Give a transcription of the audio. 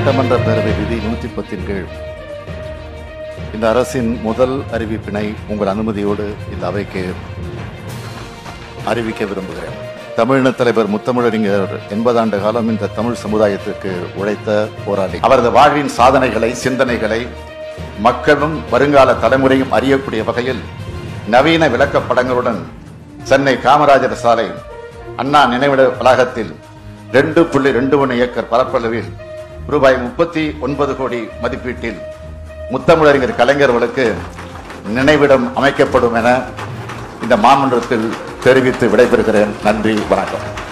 சட்டமன்ற பேரவை விதி நூத்தி பத்தின் கீழ் இந்த அரசின் முதல் அறிவிப்பினை உங்கள் அனுமதியோடு இந்த அவைக்கு அறிவிக்க விரும்புகிறேன் தமிழின தலைவர் முத்தமிழறிஞர் எண்பதாண்டு காலம் இந்த தமிழ் சமுதாயத்திற்கு உழைத்த போராளி அவரது வாழ்வின் சாதனைகளை சிந்தனைகளை மக்களும் வருங்கால தலைமுறையும் அறியக்கூடிய வகையில் நவீன விளக்கப்படங்களுடன் சென்னை காமராஜர் சாலை அண்ணா நினைவிட வளாகத்தில் ரெண்டு புள்ளி ரெண்டு ஒன்று ஏக்கர் பரப்பளவில் ரூபாய் முப்பத்தி ஒன்பது கோடி மதிப்பீட்டில் முத்தமிழறிஞர் கலைஞர்களுக்கு நினைவிடம் அமைக்கப்படும் என இந்த மாமன்றத்தில் தெரிவித்து விடைபெறுகிறேன் நன்றி வணக்கம்